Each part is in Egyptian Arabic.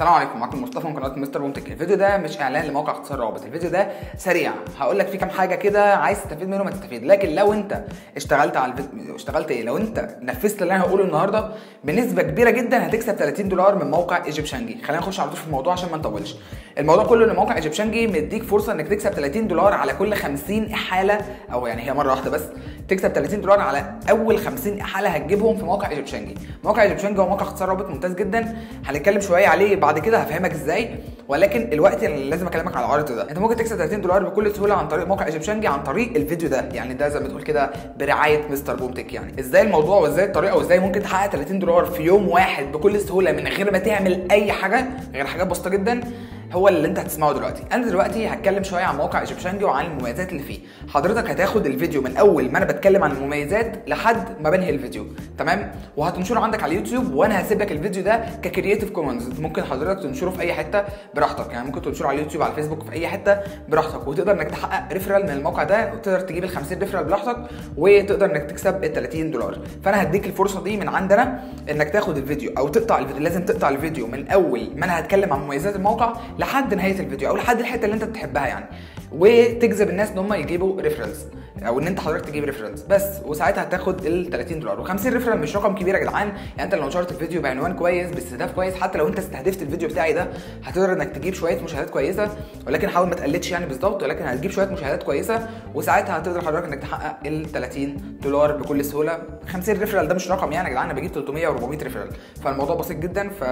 السلام عليكم معاكم مصطفى من قناه مستر بومتك الفيديو ده مش اعلان لموقع اختصار روابط الفيديو ده سريع هقول لك فيه كام حاجه كده عايز تستفيد منهم هتستفيد لكن لو انت اشتغلت على الفيديو اشتغلت ايه لو انت نفذت اللي انا هقوله النهارده بنسبه كبيره جدا هتكسب 30 دولار من موقع ايجيبشنجي خلينا نخش على طول في الموضوع عشان ما نطولش الموضوع كله ان موقع ايجيبشنجي مديك فرصه انك تكسب 30 دولار على كل 50 احاله او يعني هي مره واحده بس تكسب 30 دولار على اول 50 احاله هتجيبهم في موقع ايجيبشنجي موقع ايجيبشنجي هو موقع اختصار رابط ممتاز جدا هنتكلم شويه عليه بعد كده هفهمك ازاي ولكن الوقت اللي لازم اكلمك على العرض ده انت ممكن تكسب 30 دولار بكل سهوله عن طريق موقع ايجيبشنجي عن طريق الفيديو ده يعني ده زي ما تقول كده برعايه مستر بومتك يعني ازاي الموضوع وازاي الطريقه وازاي ممكن تحقق 30 دولار في يوم واحد بكل سهوله من غير ما تعمل اي حاجه غير حاجات بسيطه جدا هو اللي انت هتسمعه دلوقتي انا دلوقتي هتكلم شويه عن موقع ايجيبشنجي وعن المميزات اللي فيه حضرتك هتاخد الفيديو من اول ما انا بتكلم عن المميزات لحد ما بنهي الفيديو تمام وهتنشره عندك على اليوتيوب وانا هسيب لك الفيديو ده ككرييتيف كومنز ممكن حضرتك تنشره في اي حته براحتك يعني ممكن تنشره على اليوتيوب على الفيسبوك في اي حته براحتك وتقدر انك تحقق ريفرال من الموقع ده وتقدر تجيب ال 50 ريفرال براحتك وتقدر انك تكسب ال 30 دولار فانا هديك الفرصه دي من عندنا انك تاخد الفيديو او تقطع الفيديو لازم تقطع الفيديو من اول ما انا هتكلم عن مميزات الموقع لحد نهايه الفيديو او لحد الحته اللي انت بتحبها يعني وتجذب الناس ان هم يجيبوا ريفرنس او ان انت حضرتك تجيب ريفرنس بس وساعتها هتاخد ال 30 دولار و50 ريفرنس مش رقم كبير يا جدعان يعني انت لو نشرت الفيديو بعنوان كويس باستهداف كويس حتى لو انت استهدفت الفيديو بتاعي ده هتقدر انك تجيب شويه مشاهدات كويسه ولكن حاول ما تقلدش يعني بالظبط ولكن هتجيب شويه مشاهدات كويسه وساعتها هتقدر حضرتك انك تحقق ال 30 دولار بكل سهوله 50 ريفرال ده مش رقم يعني يا جدعان انا بجيب 300 و400 ريفرال فالموضوع بسيط جدا ف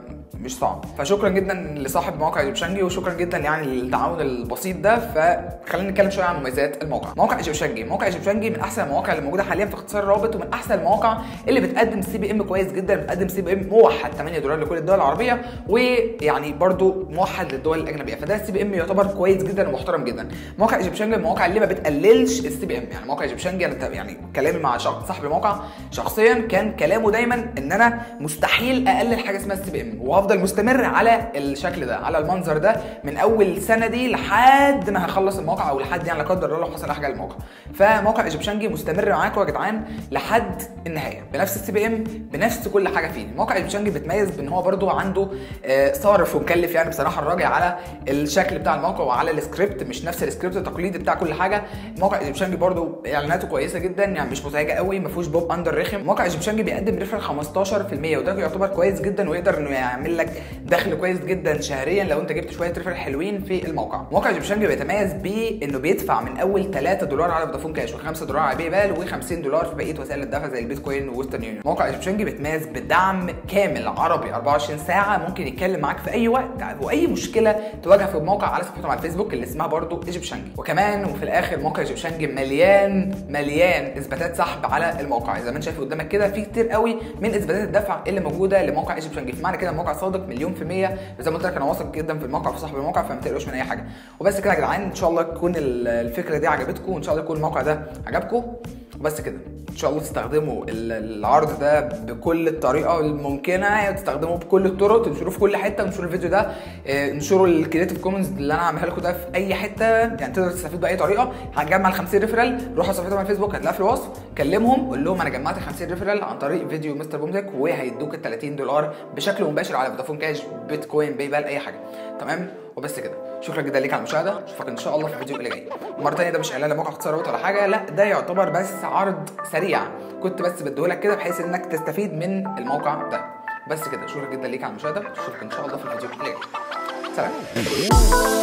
مش صعب فشكرا جدا لصاحب موقع ايجيبشنجي وشكرا جدا يعني للتعاون البسيط ده فخلينا نتكلم شويه عن مميزات الموقع موقع ايجيبشنجي موقع ايجيبشنجي من احسن المواقع اللي موجوده حاليا في اختصار الرابط ومن احسن المواقع اللي بتقدم سي بي ام كويس جدا بتقدم سي بي ام موحد 8 دولار لكل الدول العربيه ويعني برده موحد للدول الاجنبيه فده السي بي ام يعتبر كويس جدا ومحترم جدا موقع ايجيبشنجي من المواقع اللي ما بتقللش السي بي ام يعني موقع ايجيبشنجي انا يعني كلامي مع شخص صاحب الموقع شخصيا كان كلامه دايما ان انا مستحيل اقلل حاجه اسمها السي بي ام وهفضل مستمر على الشكل ده على المنظر ده من اول سنه دي لحد ما هخلص الموقع او لحد يعني لا قدر الله لو حصل حاجه للموقع فموقع ايجيبشنجي مستمر معاكم يا جدعان لحد النهايه بنفس السي بي ام بنفس كل حاجه فيه موقع ايجيبشنجي بيتميز بان هو برده عنده آه صارف ومكلف يعني بصراحه الراجل على الشكل بتاع الموقع وعلى السكريبت مش نفس السكريبت التقليدي بتاع كل حاجه موقع ايجيبشنجي برده اعلاناته كويسه جدا يعني مش مزعجه قوي ما فيهوش بوب اندر رخم موقع ايجيبشنجي بيقدم ريفر 15% وده يعتبر كويس جدا ويقدر انه يعمل لك دخل كويس جدا شهريا لو انت جبت شويه ريفر حلوين في الموقع موقع ايجيبشنجي بيتميز بانه بيدفع من اول 3 دولار على فودافون كاش و5 دولار على باي بال و50 دولار في بقيه وسائل الدفع زي البيتكوين وويسترن يونيون موقع ايجيبشنجي بيتميز بدعم كامل عربي 24 ساعه ممكن يتكلم معاك في اي وقت واي مشكله تواجهها في الموقع على صفحتهم على الفيسبوك اللي اسمها برضو ايجيبشنجي وكمان وفي الاخر موقع ايجيبشنجي مليان مليان اثباتات سحب على الموقع زي ما انت شايف قدامك كده في كتير قوي من اثباتات الدفع اللي موجوده لموقع ايجيبشنجي فمعنى كده الموقع صادق مليون في الميه زي ما قلت لك انا واثق جدا في الموقع في صاحب الموقع فما تقلقوش من اي حاجه وبس كده يا جدعان ان شاء الله تكون الفكره دي عجبتكم وان شاء الله يكون الموقع ده عجبكم وبس كده ان شاء الله تستخدموا العرض ده بكل الطريقه الممكنه تستخدموه بكل الطرق تنشروه في كل حته انشروا الفيديو ده انشروا الكريتيف كومنز اللي انا هعملها لكم ده في اي حته يعني تقدر تستفيد باي طريقه هتجمع ال 50 ريفرال روح على صفحتهم على الفيسبوك هتلاقيها في الوصف كلمهم قول لهم انا جمعت 50 ريفرال عن طريق فيديو مستر بومتك وهيدوك ال 30 دولار بشكل مباشر على فودافون كاش بيتكوين باي بال اي حاجه تمام وبس كده شكرا جدا ليك على المشاهده اشوفك ان شاء الله في الفيديو اللي جاي مره ثانيه ده مش اعلان لموقع اختصار ولا حاجه لا ده يعتبر بس عرض سريع كنت بس بديهولك كده بحيث انك تستفيد من الموقع ده بس كده شكرا جدا ليك على المشاهده اشوفك ان شاء الله في الفيديو اللي جاي سلام